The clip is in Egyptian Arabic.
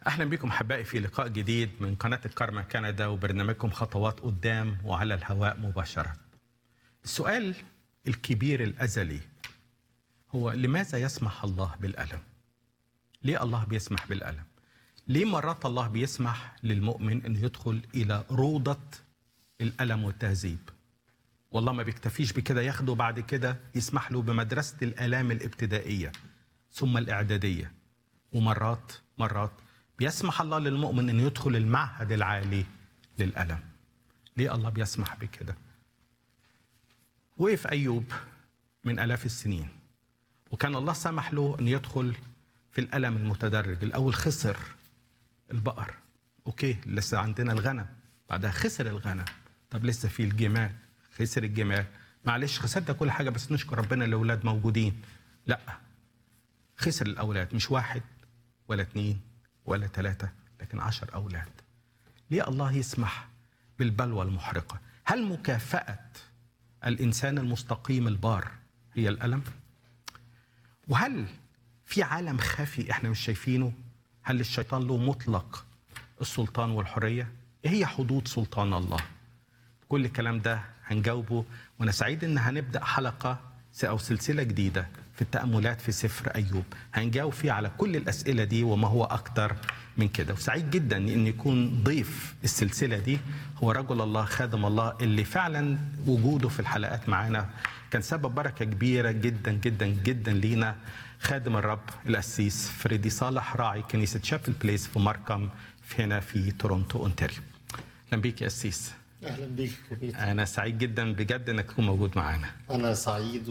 اهلا بكم احبائي في لقاء جديد من قناه الكارما كندا وبرنامجكم خطوات قدام وعلى الهواء مباشره. السؤال الكبير الازلي هو لماذا يسمح الله بالالم؟ ليه الله بيسمح بالالم؟ ليه مرات الله بيسمح للمؤمن انه يدخل الى روضه الالم والتهذيب؟ والله ما بيكتفيش بكده ياخده بعد كده يسمح له بمدرسه الالام الابتدائيه ثم الاعداديه ومرات مرات بيسمح الله للمؤمن انه يدخل المعهد العالي للالم ليه الله بيسمح بكده وقف ايوب من الاف السنين وكان الله سمح له ان يدخل في الالم المتدرج الاول خسر البقر اوكي لسه عندنا الغنم بعدها خسر الغنم طب لسه في الجمال خسر الجمال معلش خسرت كل حاجه بس نشكر ربنا الاولاد موجودين لا خسر الاولاد مش واحد ولا اثنين ولا ثلاثة لكن عشر أولاد ليه الله يسمح بالبلوى المحرقة هل مكافأة الإنسان المستقيم البار هي الألم وهل في عالم خفي احنا مش شايفينه هل الشيطان له مطلق السلطان والحرية ايه هي حدود سلطان الله كل الكلام ده هنجاوبه وانا سعيد ان هنبدا حلقه او سلسله جديده في التاملات في سفر ايوب هنجاوب فيه على كل الاسئله دي وما هو اكتر من كده وسعيد جدا ان يكون ضيف السلسله دي هو رجل الله خادم الله اللي فعلا وجوده في الحلقات معانا كان سبب بركه كبيره جدا جدا جدا لينا خادم الرب القسيس فريدي صالح راعي كنيسه شابل بليس في مركم في هنا في تورونتو اونتاريو اهلا بيك يا قسيس اهلا بيك كبير انا سعيد جدا بجد انك تكون موجود معانا انا سعيد